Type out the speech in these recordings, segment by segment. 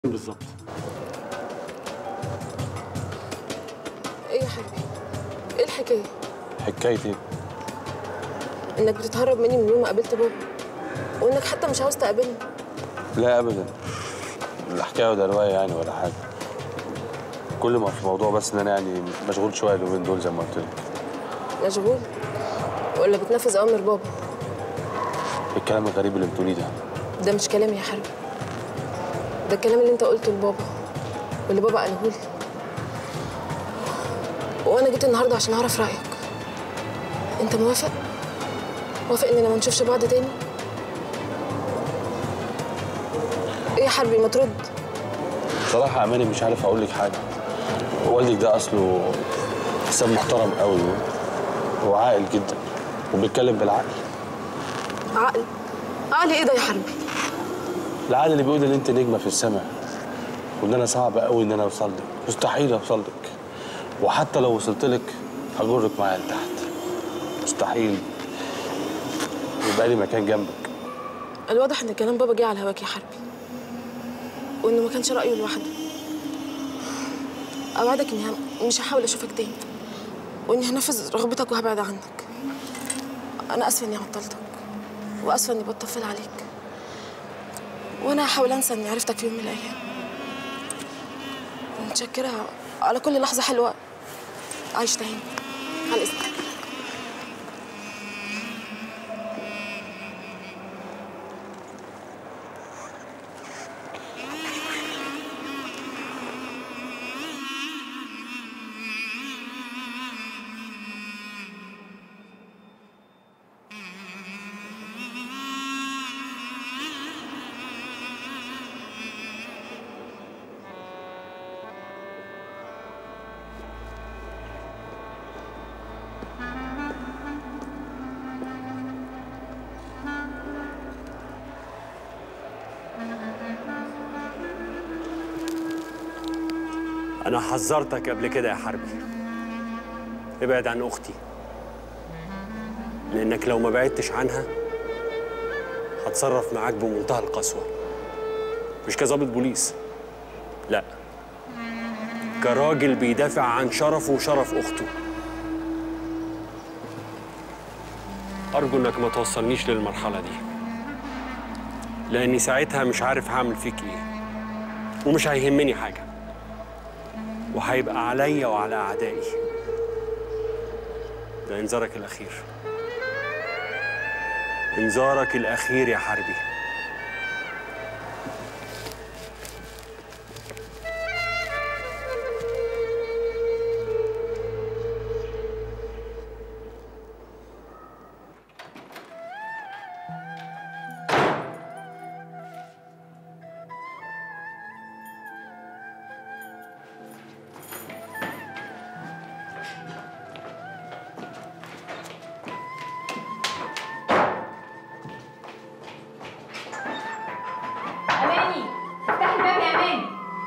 بالظبط ايه يا حبيبي ايه الحكايه حكايتي انك بتتهرب مني من يوم ما قابلت بابا وانك حتى مش عاوز تقابلني لا ابدا لا حكايه ولا روايه يعني ولا حاجه كل ما في الموضوع بس ان انا يعني مشغول شويه اليومين دول زي ما قلت لك مشغول ولا بتنفذ اوامر بابا الكلام الغريب اللي بتقوليه ده ده مش كلامي يا حبيبي ده الكلام اللي انت قلته لبابا واللي بابا قاله لي وانا جيت النهارده عشان اعرف رايك انت موافق موافق اننا ما نشوفش بعض تاني ايه يا حربي ما ترد بصراحه يا اماني مش عارف اقول لك حاجه والدك ده اصله انسان محترم قوي وعاقل جدا وبيتكلم بالعقل عقل عقل ايه ده يا حربي العقل اللي بيقول ان انت نجمه في السماء وان انا صعب قوي ان انا اوصل لك مستحيل اوصل لك وحتى لو وصلت لك هجرك معايا لتحت مستحيل يبقى لي مكان جنبك الواضح ان كلام بابا جه على هواك يا حربي وانه ما كانش رايه لوحده اوعدك اني هم- مش هحاول اشوفك تاني واني هنفذ رغبتك وهبعد عنك انا اسفه اني عطلتك واسفه اني بطفل عليك وانا هحاول انسى اني عرفتك في يوم من الايام متشكره على كل لحظه حلوه عشتها هنا على اذنك انا حذرتك قبل كده يا حربي ابعد عن اختي لانك لو ما بعدتش عنها هتصرف معاك بمنتهى القسوه مش كظابط بوليس لا كراجل بيدافع عن شرفه وشرف اخته ارجو انك ما توصلنيش للمرحله دي لاني ساعتها مش عارف هعمل فيك ايه ومش هيهمني حاجه وهيبقى عليا وعلى أعدائي ده إنذارك الأخير إنذارك الأخير يا حربي اماني افتحي الباب يا اماني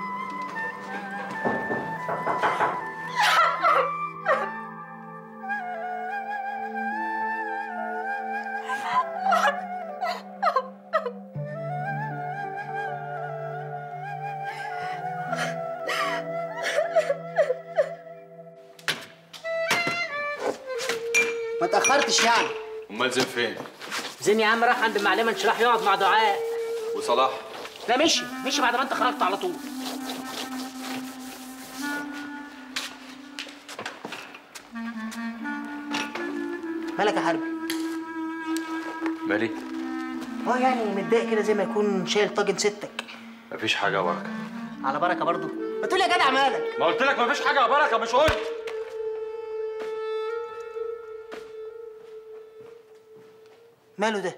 ما تاخرتش يعني امال زين فين؟ زين يا عم راح عند المعلمه انشراح يقعد مع دعاء وصلاح لا مشي مشي بعد ما انت خرجت على طول مالك يا حربي مالي؟ اه يعني متضايق كده زي ما يكون شايل طاجن ستك مفيش حاجة يا بركة على بركه برضو ما تقول يا جدع مالك ما قلت لك مفيش حاجة يا بركة مش قلت ماله ده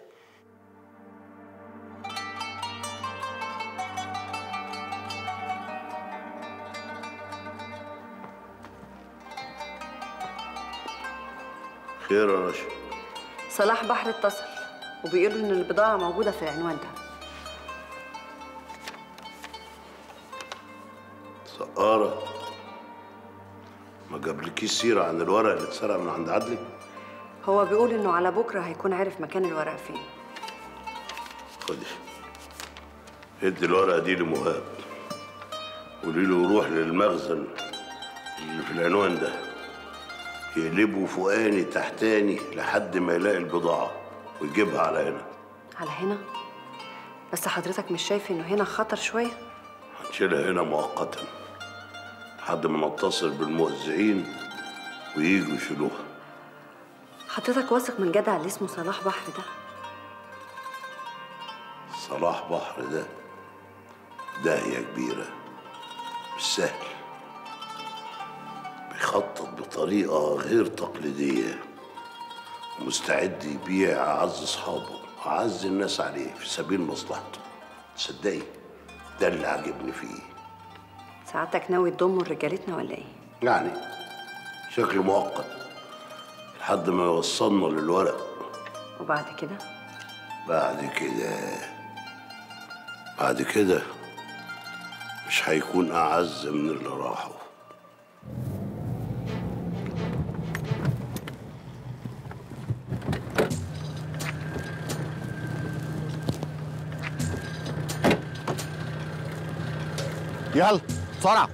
خير يا رشا صلاح بحر اتصل وبيقول ان البضاعة موجودة في العنوان ده سقارة ما جابلكيش سيرة عن الورق اللي اتسرق من عند عدلي هو بيقول انه على بكرة هيكون عارف مكان الورق فين خدي ادي الورقة دي لمهاب قولي له يروح للمخزن اللي في العنوان ده يقلبه فوقاني تحتاني لحد ما يلاقي البضاعة ويجيبها على هنا على هنا بس حضرتك مش شايف انه هنا خطر شويه هنشيلها هنا مؤقتا لحد ما نتصل بالموزعين وييجوا يشيلوها حضرتك واثق من جدع اللي اسمه صلاح بحر ده صلاح بحر ده داهية كبيرة مش سهل بيخطط بطريقة غير تقليدية ومستعد يبيع أعز أصحابه وأعز الناس عليه في سبيل مصلحته تصدقي ده اللي عجبني فيه سعادتك ناوي تضمه لرجالتنا ولا ايه يعني شكل مؤقت لحد ما يوصلنا للورق وبعد كده بعد كده بعد كده مش هيكون أعز من اللي راحوا يلا بسرعة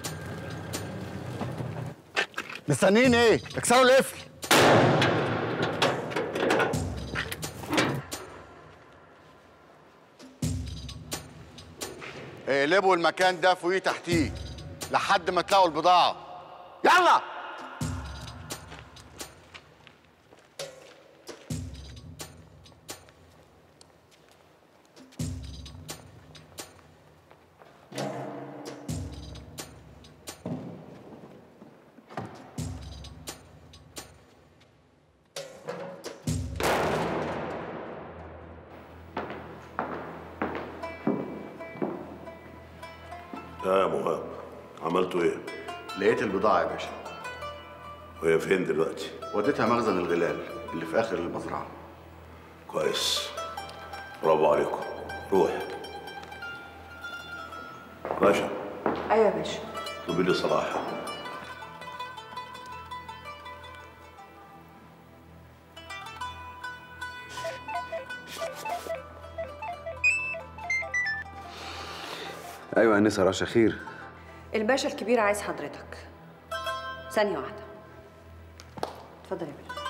مستنيين ايه؟ اكسروا القفل اقلبوا المكان ده فوقيه تحتيه لحد ما تلاقوا البضاعة يلا لا يا مهاب عملتوا ايه؟ لقيت البضاعة يا باشا وهي فين دلوقتي؟ وديتها مخزن الغلال اللي في آخر المزرعة كويس برافو عليكم روح باشا ايوه يا باشا طلبي لي صلاح ايوه انسه رشا خير الباشا الكبير عايز حضرتك ثانيه واحده اتفضل يا باشا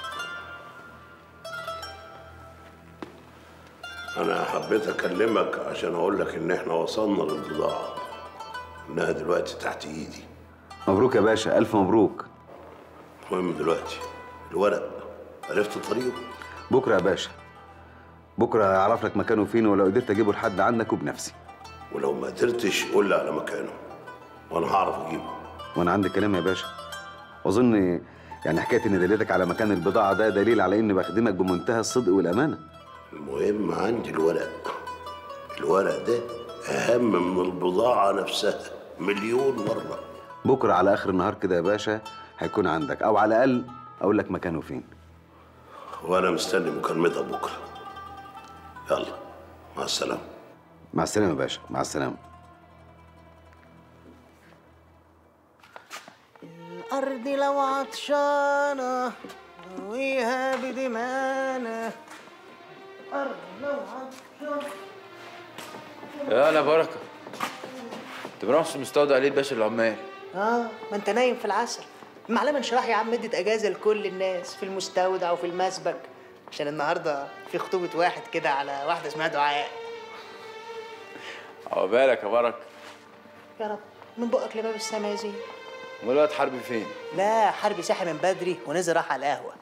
انا حبيت اكلمك عشان اقول لك ان احنا وصلنا للبضاعه انها دلوقتي تحت ايدي مبروك يا باشا الف مبروك المهم دلوقتي الورق عرفت طريقه بكره يا باشا بكره هعرف لك مكانه فين ولو قدرت اجيبه لحد عندك وبنفسي ولو ما قدرتش قول لي على مكانه وانا هعرف اجيبه وانا عندي كلام يا باشا واظن يعني حكايه ان دليلك على مكان البضاعه ده دليل على اني بخدمك بمنتهى الصدق والامانه المهم عندي الورق الورق ده اهم من البضاعه نفسها مليون مره بكره على اخر النهار كده يا باشا هيكون عندك او على الاقل اقول لك مكانه فين وانا مستني مكالمتها بكره يلا مع السلامه مع السلامه يا باشا مع السلامه الأرض لو عطشانة نرويها بدمانة الأرض لو عطشانة يا انا بركه انت بنروح مستودع ليه الباشا العمال اه ما انت نايم في العسل المعلمة انشراح يا عم ادت اجازة لكل الناس في المستودع وفي المسبك عشان النهارده في خطوبة واحد كده على واحدة اسمها دعاء عقبالك يا بركه يا رب من بقك لباب السما يا زين امال الواد حربي فين لا حربي صاحي من بدري ونزل راح على القهوة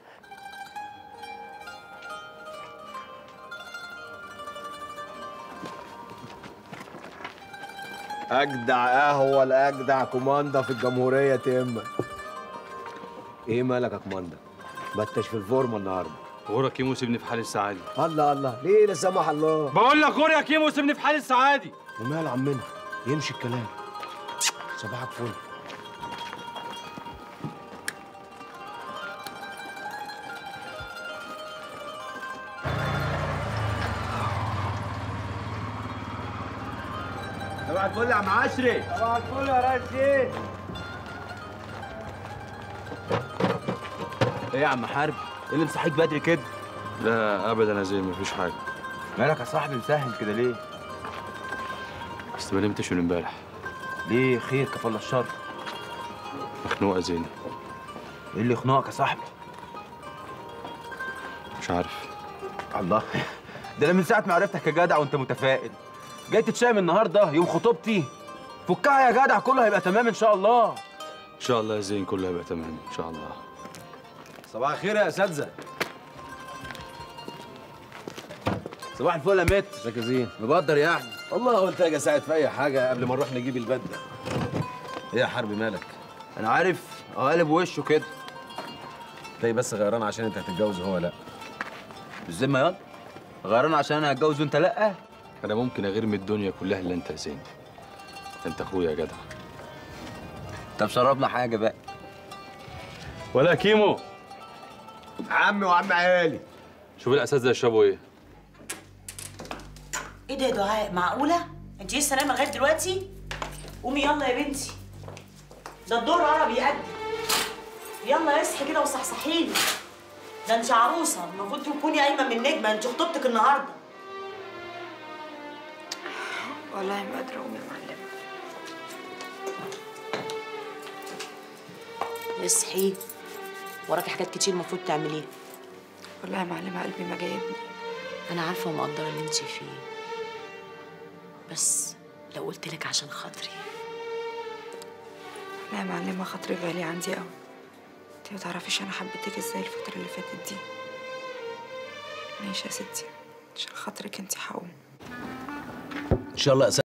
اجدع قهوه لاجدع كوماندا في الجمهوريه تهمك ايه مالك يا كوماندا بتش في الفورمه النهارده غورة كيمو سيبني في حال السعادي الله الله ليه لا سمح الله بقول لك غور يا كيمو سيبني في حال السعادي ومال عمنا يمشي الكلام صباحك فل صباح الفل يا عم عشري صباح الفل يا رشيد ايه يا عم حرب ايه اللي مصحيك بدري كده لا ابدا يا زين مفيش حاجه مالك يا صاحبي مسهل كده ليه بس ما نمتش من امبارح ليه خير كفل الشر مخنوقه يا زينب ايه اللي يخنقك يا صاحبي مش عارف الله ده انا من ساعه ما عرفتك يا جدع وانت متفائل جاي تتشائم النهارده يوم خطوبتي فكها يا جدع كله هيبقى تمام ان شاء الله ان شاء الله يا زين كله هيبقى تمام ان شاء الله صباح الخير يا اساتذه صباح الفل يا مت ازيك يا زين مبدر يعني والله قلت اجي اساعد في اي حاجه قبل ما نروح نجيب البدله ايه يا حربي مالك انا عارف قالب وشه كده تلاقي بس غيران عشان انت هتتجوز وهو لا بالذمه ياض غيران عشان انا هتجوز وانت لا انا ممكن اغير من الدنيا كلها الا انت يا زين انت اخويا يا جدع طب شربنا حاجه بقى ولا كيمو عمي وعم عيالي شوف الاساتذه يشربوا ايه ايه ده يا دعاء معقوله انت لسه نايمه لغايه دلوقتي قومي يلا يا بنتي ده الدور قرب يقدم يلا اصحي كده وصحصحيلي ده انت عروسه المفروض تكوني قايمه من نجمه انت خطوبتك النهارده والله ما قادرة أقوم يا معلمة اصحي وراكي حاجات كتير المفروض تعمليها والله يا معلمة قلبي ما جايبني انا عارفه ومقدره اللي انت فيه بس لو قلت لك عشان خاطري لا يا معلمة خاطري غالي عندي قوي انتي ما تعرفيش أنا حبيتك ازاي الفترة اللي فاتت دي ماشي يا ستي عشان خاطرك انتي هقوم ان شاء الله